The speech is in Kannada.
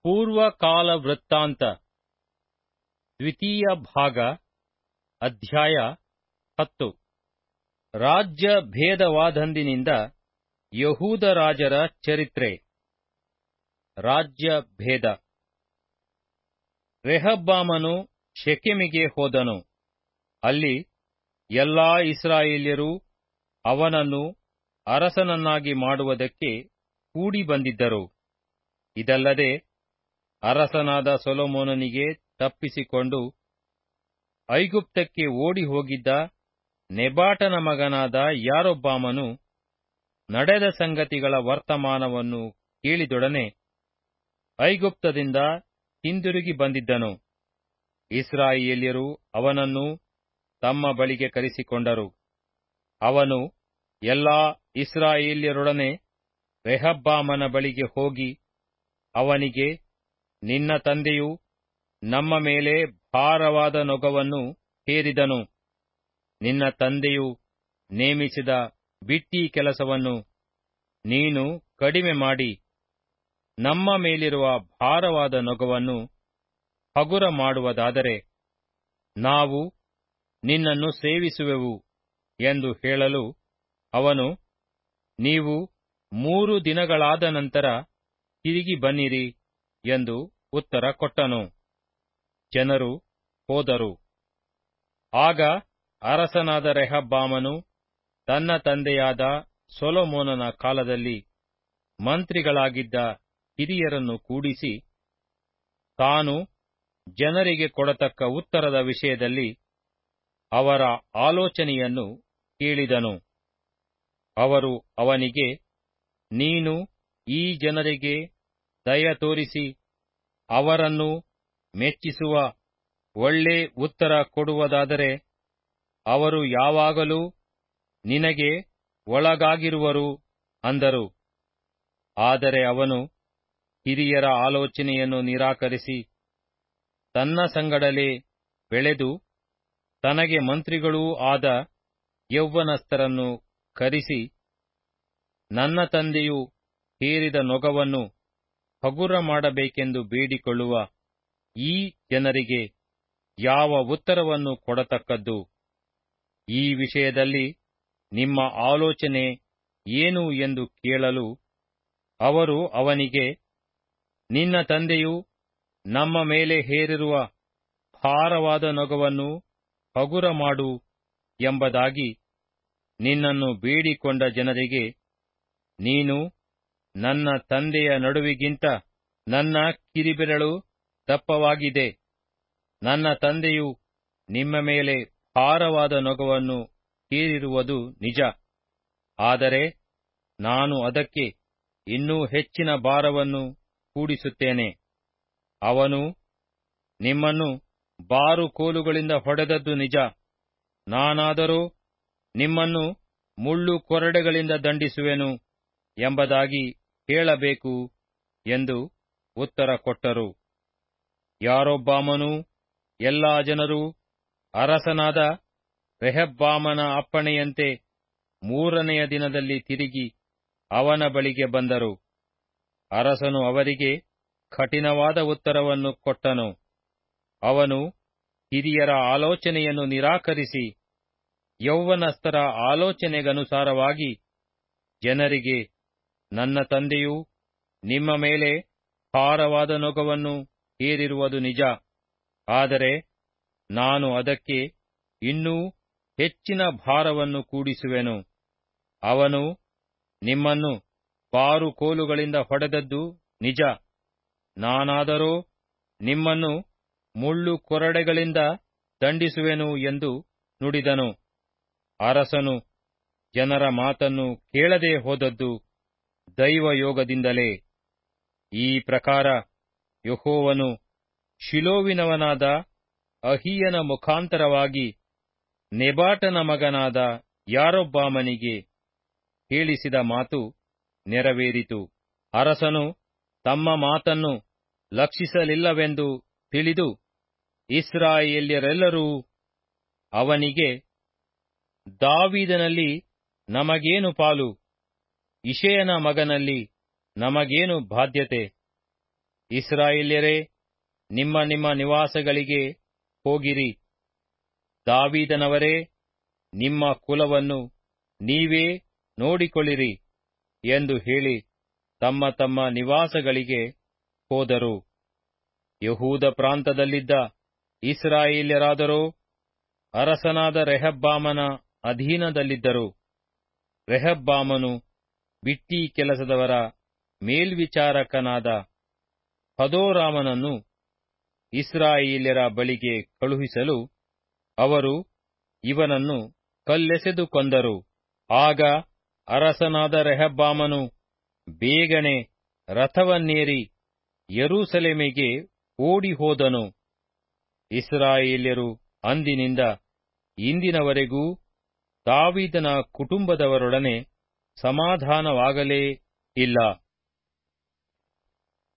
ಪೂರ್ವಕಾಲ ವೃತ್ತಾಂತ ದ್ವಿತೀಯ ಭಾಗ ಅಧ್ಯಾಯ ಹತ್ತು ರಾಜ್ಯ ಭೇದವಾದಂದಿನಿಂದ ಯಹೂದ ರಾಜರ ಚರಿತ್ರೆ ರಾಜ್ಯ ಭೇದ ರೆಹಬ್ಬಾಮನು ಶೆಕೆಮಿಗೆ ಹೋದನು ಅಲ್ಲಿ ಎಲ್ಲಾ ಇಸ್ರಾಯೇಲ್ಯರು ಅವನನ್ನು ಅರಸನನ್ನಾಗಿ ಮಾಡುವುದಕ್ಕೆ ಕೂಡಿ ಬಂದಿದ್ದರು ಇದಲ್ಲದೆ ಅರಸನಾದ ಸೊಲೊಮೋನನಿಗೆ ತಪ್ಪಿಸಿಕೊಂಡು ಐಗುಪ್ತಕ್ಕೆ ಓಡಿ ಹೋಗಿದ್ದ ನೆಬಾಟನ ಮಗನಾದ ಯಾರೊಬ್ಬಾಮನು ನಡೆದ ಸಂಗತಿಗಳ ವರ್ತಮಾನವನ್ನು ಕೇಳಿದೊಡನೆ ಐಗುಪ್ತದಿಂದ ಹಿಂದಿರುಗಿ ಬಂದಿದ್ದನು ಇಸ್ರಾಯೇಲ್ಯರು ಅವನನ್ನು ತಮ್ಮ ಬಳಿಗೆ ಕರೆಸಿಕೊಂಡರು ಅವನು ಎಲ್ಲಾ ಇಸ್ರಾಯೇಲ್ಯರೊಡನೆ ರೆಹಬ್ಬಾಮನ ಬಳಿಗೆ ಹೋಗಿ ಅವನಿಗೆ ನಿನ್ನ ತಂದೆಯು ನಮ್ಮ ಮೇಲೆ ಭಾರವಾದ ನೊಗವನ್ನು ಹೇರಿದನು ನಿನ್ನ ತಂದೆಯು ನೇಮಿಸಿದ ಬಿಟ್ಟಿ ಕೆಲಸವನ್ನು ನೀನು ಕಡಿಮೆ ಮಾಡಿ ನಮ್ಮ ಮೇಲಿರುವ ಭಾರವಾದ ನೊಗವನ್ನು ಹಗುರ ಮಾಡುವುದಾದರೆ ನಾವು ನಿನ್ನನ್ನು ಸೇವಿಸುವೆವು ಎಂದು ಹೇಳಲು ಅವನು ನೀವು ಮೂರು ದಿನಗಳಾದ ನಂತರ ತಿರುಗಿ ಬನ್ನಿರಿ ಎಂದು ಉತ್ತರ ಕೊಟ್ಟನು ಜನರು ಹೋದರು ಆಗ ಅರಸನಾದ ರೆಹಬ್ಬಾಮನು ತನ್ನ ತಂದೆಯಾದ ಸೊಲೊಮೋನನ ಕಾಲದಲ್ಲಿ ಮಂತ್ರಿಗಳಾಗಿದ್ದ ಹಿರಿಯರನ್ನು ಕೂಡಿಸಿ ತಾನು ಜನರಿಗೆ ಕೊಡತಕ್ಕ ಉತ್ತರದ ವಿಷಯದಲ್ಲಿ ಅವರ ಆಲೋಚನೆಯನ್ನು ಕೇಳಿದನು ಅವರು ಅವನಿಗೆ ನೀನು ಈ ಜನರಿಗೆ ದಯ ತೋರಿಸಿ ಅವರನ್ನು ಮೆಚ್ಚಿಸುವ ಒಳ್ಳೆ ಉತ್ತರ ಕೊಡುವುದಾದರೆ ಅವರು ಯಾವಾಗಲೂ ನಿನಗೆ ಒಳಗಾಗಿರುವರು ಅಂದರು ಆದರೆ ಅವನು ಹಿರಿಯರ ಆಲೋಚನೆಯನ್ನು ನಿರಾಕರಿಸಿ ತನ್ನ ಸಂಗಡಲೇ ಬೆಳೆದು ತನಗೆ ಮಂತ್ರಿಗಳೂ ಆದ ಯೌವನಸ್ಥರನ್ನು ಕರೆಸಿ ನನ್ನ ತಂದೆಯು ಹೇರಿದ ನೊಗವನ್ನು ಹಗುರ ಮಾಡಬೇಕೆಂದು ಬೇಡಿಕೊಳ್ಳುವ ಈ ಜನರಿಗೆ ಯಾವ ಉತ್ತರವನ್ನು ಕೊಡತಕ್ಕದ್ದು ಈ ವಿಷಯದಲ್ಲಿ ನಿಮ್ಮ ಆಲೋಚನೆ ಏನು ಎಂದು ಕೇಳಲು ಅವರು ಅವನಿಗೆ ನಿನ್ನ ತಂದೆಯು ನಮ್ಮ ಮೇಲೆ ಹೇರಿರುವ ಭಾರವಾದ ನೊಗವನ್ನು ಹಗುರ ಮಾಡು ಎಂಬುದಾಗಿ ನಿನ್ನನ್ನು ಬೇಡಿಕೊಂಡ ಜನರಿಗೆ ನೀನು ನನ್ನ ತಂದೆಯ ನಡುವಿಗಿಂತ ನನ್ನ ಕಿರಿಬೆರಳು ದಪ್ಪವಾಗಿದೆ ನನ್ನ ತಂದೆಯು ನಿಮ್ಮ ಮೇಲೆ ಭಾರವಾದ ನೊಗವನ್ನು ಹೇರಿರುವುದು ನಿಜ ಆದರೆ ನಾನು ಅದಕ್ಕೆ ಇನ್ನೂ ಹೆಚ್ಚಿನ ಭಾರವನ್ನು ಕೂಡಿಸುತ್ತೇನೆ ಅವನು ನಿಮ್ಮನ್ನು ಬಾರು ಕೋಲುಗಳಿಂದ ಹೊಡೆದದ್ದು ನಿಜ ನಾನಾದರೂ ನಿಮ್ಮನ್ನು ಮುಳ್ಳು ಕೊರಡೆಗಳಿಂದ ದಂಡಿಸುವೆನು ಎಂಬುದಾಗಿ ಹೇಳಬೇಕು ಎಂದು ಉತ್ತರ ಕೊಟ್ಟರು ಯಾರೊಬ್ಬಾಮನೂ ಎಲ್ಲಾ ಜನರು ಅರಸನಾದ ರೆಹಬ್ಬಾಮನ ಅಪ್ಪಣೆಯಂತೆ ಮೂರನೆಯ ದಿನದಲ್ಲಿ ತಿರುಗಿ ಅವನ ಬಳಿಗೆ ಬಂದರು ಅರಸನು ಅವರಿಗೆ ಕಠಿಣವಾದ ಉತ್ತರವನ್ನು ಕೊಟ್ಟನು ಅವನು ಹಿರಿಯರ ಆಲೋಚನೆಯನ್ನು ನಿರಾಕರಿಸಿ ಯೌವನಸ್ಥರ ಆಲೋಚನೆಗನುಸಾರವಾಗಿ ಜನರಿಗೆ ನನ್ನ ತಂದೆಯು ನಿಮ್ಮ ಮೇಲೆ ಭಾರವಾದ ನೊಗವನ್ನು ಹೇರಿರುವುದು ನಿಜ ಆದರೆ ನಾನು ಅದಕ್ಕೆ ಇನ್ನೂ ಹೆಚ್ಚಿನ ಭಾರವನ್ನು ಕೂಡಿಸುವೆನು ಅವನು ನಿಮ್ಮನ್ನು ಬಾರು ಕೋಲುಗಳಿಂದ ಹೊಡೆದದ್ದು ನಿಜ ನಾನಾದರೋ ನಿಮ್ಮನ್ನು ಮುಳ್ಳು ಕೊರಡೆಗಳಿಂದ ದಂಡಿಸುವೆನು ಎಂದು ನುಡಿದನು ಅರಸನು ಜನರ ಮಾತನ್ನು ಕೇಳದೆ ಹೋದದ್ದು ದೈವಯೋಗದಿಂದಲೇ ಈ ಪ್ರಕಾರ ಯಹೋವನು ಶಿಲೋವಿನವನಾದ ಅಹಿಯನ ಮುಖಾಂತರವಾಗಿ ನೆಬಾಟನ ಮಗನಾದ ಯಾರೊಬ್ಬಾಮನಿಗೆ ಹೇಳಿಸಿದ ಮಾತು ನೆರವೇರಿತು ಅರಸನು ತಮ್ಮ ಮಾತನ್ನು ಲಕ್ಷಿಸಲಿಲ್ಲವೆಂದು ತಿಳಿದು ಇಸ್ರಾಯೇಲ್ಯರೆಲ್ಲರೂ ಅವನಿಗೆ ದಾವೀದನಲ್ಲಿ ನಮಗೇನು ಪಾಲು ಇಷಯನ ಮಗನಲ್ಲಿ ನಮಗೇನು ಬಾಧ್ಯತೆ ಇಸ್ರಾಯೇಲ್ಯರೇ ನಿಮ್ಮ ನಿಮ್ಮ ನಿವಾಸಗಳಿಗೆ ಹೋಗಿರಿ ದಾವೀದನವರೇ ನಿಮ್ಮ ಕುಲವನ್ನು ನೀವೇ ನೋಡಿಕೊಳ್ಳಿರಿ ಎಂದು ಹೇಳಿ ತಮ್ಮ ತಮ್ಮ ನಿವಾಸಗಳಿಗೆ ಹೋದರು ಯಹೂದ ಪ್ರಾಂತದಲ್ಲಿದ್ದ ಇಸ್ರಾಯೇಲ್ಯರಾದರೋ ಅರಸನಾದ ರೆಹಬ್ಬಾಮನ ಅಧೀನದಲ್ಲಿದ್ದರು ರೆಹಬ್ಬಾಮನು ಬಿಟ್ಟಿ ಕೆಲಸದವರ ಮೇಲ್ವಿಚಾರಕನಾದ ಹದೋರಾಮನನ್ನು ಇಸ್ರಾಯೇಲ್ಯರ ಬಳಿಗೆ ಕಳುಹಿಸಲು ಅವರು ಇವನನ್ನು ಕಲ್ಲೆಸೆದು ಕೊಂದರು ಆಗ ಅರಸನಾದ ರೆಹಬ್ಬಾಮನು ಬೇಗನೆ ರಥವನ್ನೇರಿ ಯರೂಸಲೇಮಿಗೆ ಓಡಿಹೋದನು ಇಸ್ರಾಯೇಲ್ಯರು ಅಂದಿನಿಂದ ಇಂದಿನವರೆಗೂ ದಾವೀದನ ಕುಟುಂಬದವರೊಡನೆ ಸಮಾಧಾನವಾಗಲೇ ಇಲ್ಲ